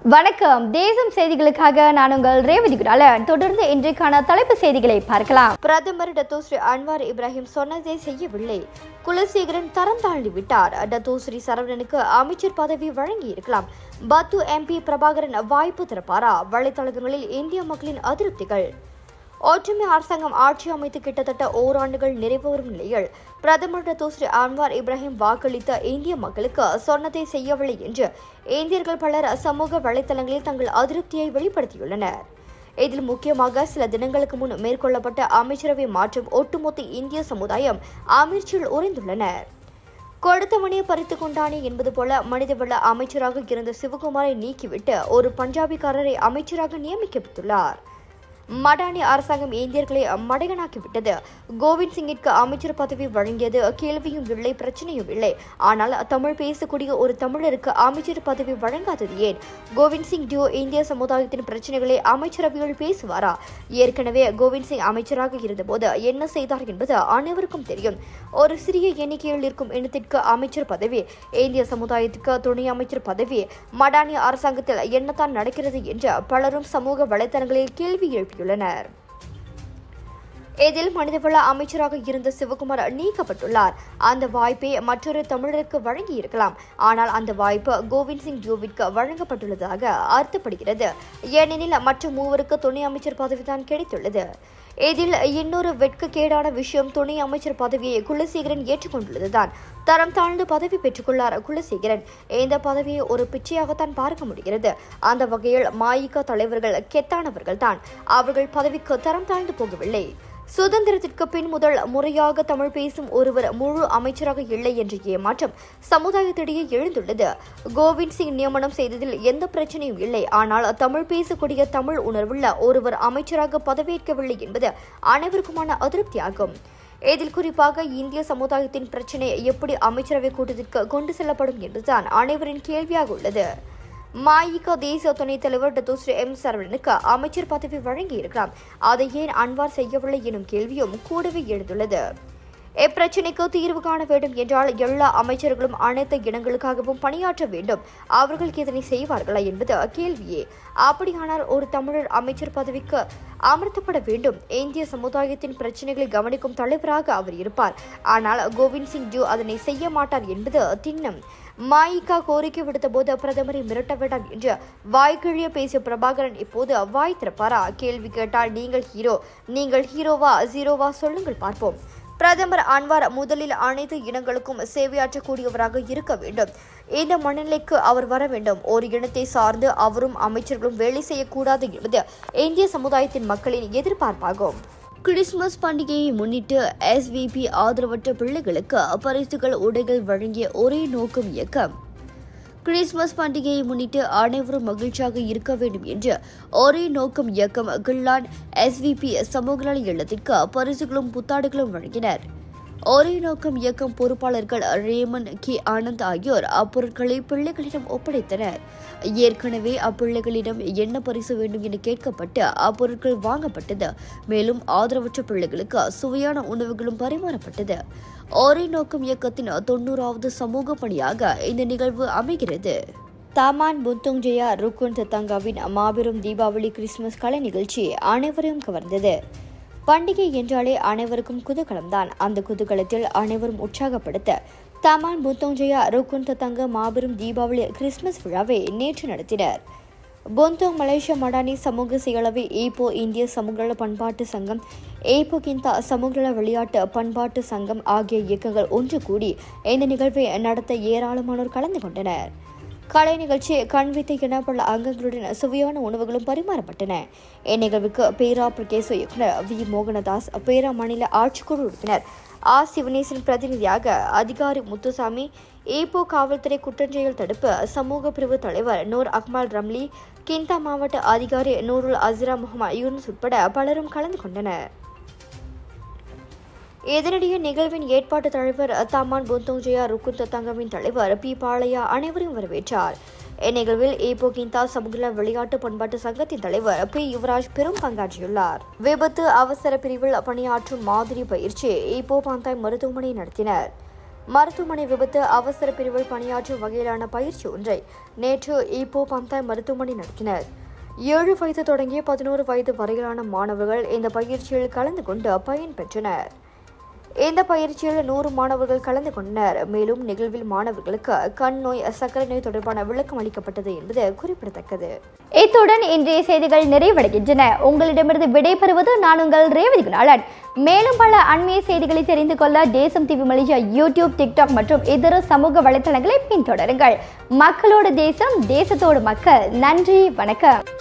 வணக்கம் தேசம் செய்திகளுக்காக நான் உங்கள் ரேவதி குடாலன் தொடர்ந்து இன்றைக்கான தலைப்பு செய்திகளை பார்க்கலாம் பிரதமர் டத்தோஸ்ரீ அன்வார் இப்ராஹிம் சொன்னதை செய்யவில்லை குலசேகரன் தரம் தாழ்ந்து விட்டார் டத்தோஸ்ரீ சரவணனுக்கு அமைச்சர் பதவி வழங்கி இருக்கலாம் பத்து எம்பி பிரபாகரன் வாய்ப்பு திறப்பாரா வலைத்தளங்களில் இந்திய மக்களின் அதிருப்திகள் ஒற்றுமை அரசாங்கம் ஆட்சி அமைத்து கிட்டத்தட்ட ஓராண்டுகள் நிறைவு வரும் நிலையில் பிரதமர் டத்தோஸ்ரீ அன்வார் இப்ராஹிம் வாக்களித்த இந்திய மக்களுக்கு சொன்னதை செய்யவில்லை என்று இந்தியர்கள் பலர் சமூக வலைத்தளங்களில் தங்கள் அதிருப்தியை வெளிப்படுத்தியுள்ளனர் இதில் முக்கியமாக சில தினங்களுக்கு முன் மேற்கொள்ளப்பட்ட அமைச்சரவை மாற்றம் ஒட்டுமொத்த இந்திய சமுதாயம் அமைச்சியில் உறைந்துள்ளனர் கொடுத்த மணியை பறித்து கொண்டானே என்பது போல மனிதவள அமைச்சராக இருந்த சிவகுமாரை நீக்கிவிட்டு ஒரு பஞ்சாபிக்காரரை அமைச்சராக நியமிக்கப்பட்டுள்ளார் மடானி அரசாங்கம் இந்தியர்களை மடையனாக்கிவிட்டது கோவிந்த் சிங்கிற்கு அமைச்சர் பதவி வழங்கியது கேள்வியும் இல்லை பிரச்சனையும் இல்லை ஆனால் தமிழ் பேசக்கூடிய ஒரு தமிழருக்கு அமைச்சர் பதவி வழங்காதது ஏன் கோவிந்த் சிங் டியோ இந்திய சமுதாயத்தின் பிரச்சனைகளை அமைச்சரவையில் பேசுவாரா ஏற்கனவே கோவிந்த் சிங் அமைச்சராக இருந்தபோது என்ன செய்தார் என்பது அனைவருக்கும் தெரியும் ஒரு சிறிய எண்ணிக்கையில் இருக்கும் இனத்திற்கு அமைச்சர் பதவி இந்திய சமுதாயத்துக்கு துணை அமைச்சர் பதவி மடானி அரசாங்கத்தில் என்னதான் நடக்கிறது என்று பலரும் சமூக வலைதளங்களில் கேள்வி எழுப்பியுள்ளனர் இதில் மனிதவள அமைச்சராக இருந்த சிவகுமார் நீக்கப்பட்டுள்ளார் அந்த வாய்ப்பை மற்றொரு தமிழருக்கு வழங்கி இருக்கலாம் ஆனால் அந்த வாய்ப்பு கோவிந்த் சிங் ஜோவிற்கு வழங்கப்பட்டுள்ளதாக அர்த்தப்படுகிறது ஏனெனில் மற்ற மூவருக்கு துணை அமைச்சர் பதவிதான் கிடைத்துள்ளது இதில் இன்னொரு வெட்கக்கேடான விஷயம் துணை அமைச்சர் பதவியை குலசேகரன் ஏற்றுக்கொண்டுள்ளதுதான் தரம் தாழ்ந்து பதவி பெற்றுக்கொள்ளார் குலசேகரன் இந்த பதவியை ஒரு பிச்சையாகத்தான் பார்க்க முடிகிறது அந்த வகையில் மாயிகா தலைவர்கள் கெத்தானவர்கள் தான் அவர்கள் பதவிக்கு தரம் தாழ்ந்து போகவில்லை சுதந்திரத்திற்கு பின் முதல் முறையாக தமிழ் பேசும் ஒருவர் முழு அமைச்சராக இல்லை என்ற ஏமாற்றம் சமுதாயத்திடையே எழுந்துள்ளது கோவிந்த் சிங் நியமனம் செய்ததில் எந்த பிரச்சனையும் இல்லை ஆனால் தமிழ் பேசக்கூடிய தமிழ் உணர்வுள்ள ஒருவர் அமைச்சராக பதவியேற்கவில்லை என்பது அனைவருக்குமான அதிருப்தியாகும் இதில் குறிப்பாக இந்திய சமுதாயத்தின் பிரச்சினை எப்படி அமைச்சரவை கூட்டத்திற்கு கொண்டு செல்லப்படும் என்பதுதான் அனைவரின் கேள்வியாக உள்ளது மாயிகா தேசிய துணைத் தலைவர் டத்தோஸ்ரீ எம் சரவணனுக்கு அமைச்சர் பதவி வழங்கியிருக்கலாம் அதை ஏன் அன்வார் செய்யவில்லை எனும் கேள்வியும் கூடவே எழுந்துள்ளது இப்பிரச்சினைக்கு தீர்வு காண வேண்டும் என்றால் எல்லா அமைச்சர்களும் அனைத்து இடங்களுக்காகவும் பணியாற்ற வேண்டும் அவர்கள் இதனை செய்வார்களா என்பது கேள்வியே அப்படியானால் ஒரு தமிழர் அமைச்சர் பதவிக்கு அமர்த்தப்பட வேண்டும் இந்திய சமுதாயத்தின் பிரச்சனைகளை கவனிக்கும் தலைவராக அவர் இருப்பார் ஆனால் கோவிந்த் சிங் ஜூ அதனை செய்ய மாட்டார் என்பது திண்ணம் மாயிகா கோரிக்கை விடுத்த போது பிரதமரை மிரட்ட வேண்டாம் என்று வாய்க்கிழிய பேசிய பிரபாகரன் இப்போது வாய் திறப்பாரா கேள்வி கேட்டால் நீங்கள் ஹீரோ நீங்கள் ஹீரோவா ஜீரோவா சொல்லுங்கள் பார்ப்போம் பிரதமர் அன்வார் முதலில் அனைத்து இனங்களுக்கும் சேவையாற்றக்கூடியவராக இருக்க வேண்டும் இந்த மனநிலைக்கு அவர் வர வேண்டும் ஒரு இனத்தை சார்ந்து அவரும் அமைச்சர்களும் வேலை செய்யக்கூடாது என்பது இந்திய சமுதாயத்தின் மக்களின் எதிர்பார்ப்பாகும் கிறிஸ்துமஸ் பண்டிகையை முன்னிட்டு எஸ்விபி ஆதரவற்ற பிள்ளைகளுக்கு பரிசுகள் உடைகள் வழங்கிய ஒரே நோக்கம் இயக்கம் கிறிஸ்துமஸ் பண்டிகையை முன்னிட்டு அனைவரும் மகிழ்ச்சியாக இருக்க வேண்டும் என்று ஒரே நோக்கம் இயக்கம் கில்லான் எஸ்விபி சமூக நல இல்லத்திற்கு பரிசுகளும் புத்தாடுகளும் வழங்கினர் ஒரே நோக்கம் இயக்கம் பொறுப்பாளர்கள் ரேமன் கே ஆனந்த் ஆகியோர் அப்பொருட்களை பிள்ளைகளிடம் ஒப்படைத்தனர் ஏற்கனவே அப்பிள்ளைகளிடம் என்ன பரிசு வேண்டும் என கேட்கப்பட்டு அப்பொருட்கள் வாங்கப்பட்டது மேலும் ஆதரவற்ற பிள்ளைகளுக்கு சுவையான உணவுகளும் பரிமாறப்பட்டது ஒரே நோக்கம் இயக்கத்தின் தொண்ணூறாவது சமூக பணியாக இந்த நிகழ்வு அமைகிறது தாமான் புத்துங் ஜெயா ருக்குன் தத்தாங்காவின் மாபெரும் தீபாவளி கிறிஸ்துமஸ் கலை நிகழ்ச்சி அனைவரையும் கவர்ந்தது பண்டிகை என்றாலே அனைவருக்கும் குதூகலம்தான் அந்த குதூகலத்தில் அனைவரும் உற்சாகப்படுத்த தமான் புத்தோஞ்சயா ருக்குன் தத்தங்க மாபெரும் தீபாவளி கிறிஸ்துமஸ் விழாவை நேற்று நடத்தினர் பொந்தோங் மலேசியா மடானி சமூக செயலவை ஏப்போ இந்திய சமூக பண்பாட்டு சங்கம் ஏப்போ கிந்தா சமூக விளையாட்டு பண்பாட்டு சங்கம் ஆகிய இயக்கங்கள் ஒன்று கூடி இந்த நிகழ்வை நடத்த ஏராளமானோர் கலந்து கொண்டனர் கலை நிகழ்ச்சி கண்வித்தை என பல அங்கங்களுடன் சுவையான உணவுகளும் பரிமாறப்பட்டன இந்நிகழ்வுக்கு பேரா பிரதேச இயக்குனர் வி மோகனதாஸ் பேரா மாநில ஆட்சிக்குழு உறுப்பினர் ஆ சிவனேசன் பிரதிநிதியாக அதிகாரி முத்துசாமி ஏப்போ காவல்துறை குற்றஞ்செயல் தடுப்பு சமூக பிரிவு தலைவர் நூர் அக்மால் ரம்லி கிந்தா மாவட்ட அதிகாரி நூருல் அசிரா முகமது யூனுஸ் உட்பட பலரும் கலந்து கொண்டனர் இதனிடையே நிகழ்வின் ஏற்பாட்டு தலைவர் தாமான் புந்தோஞ்சயா ருக்குன் தத்தங்கமின் தலைவர் பி பாளையா அனைவரையும் வரவேற்றார் இந்நிகழ்வில் ஏபோ கிந்தா சமூக விளையாட்டு பண்பாட்டு சங்கத்தின் தலைவர் பி யுவராஜ் பெரும் பங்காற்றியுள்ளார் விபத்து அவசர பிரிவில் பணியாற்றும் மாதிரி பயிற்சி ஏப்போ பாந்தாய் மருத்துவமனை நடத்தினர் மருத்துவமனை விபத்து அவசர பிரிவில் பணியாற்றும் வகையிலான பயிற்சி ஒன்றை நேற்று ஈப்போ பந்தாய் மருத்துவமனை நடத்தினர் ஏழு வயது தொடங்கிய பதினோரு வயது வரையிலான மாணவர்கள் இந்த பயிற்சியில் கலந்து கொண்டு பயன்பெற்றனர் இந்த பயிற்சியில் நூறு மாணவர்கள் கலந்து கொண்டனர் மேலும் நிகழ்வில் மாணவர்களுக்கு கண் நோய் சர்க்கரை நோய் தொடர்பான விளக்கம் அளிக்கப்பட்டது என்பது குறிப்பிடத்தக்கது இத்துடன் இன்றைய செய்திகள் நிறைவடைகின்றன உங்களிடமிருந்து விடைபெறுவது நான் உங்கள் ரேவதி குணாளன் மேலும் பல அண்மைய செய்திகளை தெரிந்து கொள்ள தேசம் டிவி மலேசியா யூடியூப் டிக்டாக் மற்றும் இதர சமூக வலைத்தளங்களை பின்தொடருங்கள் மக்களோடு தேசம் தேசத்தோடு மக்கள் நன்றி வணக்கம்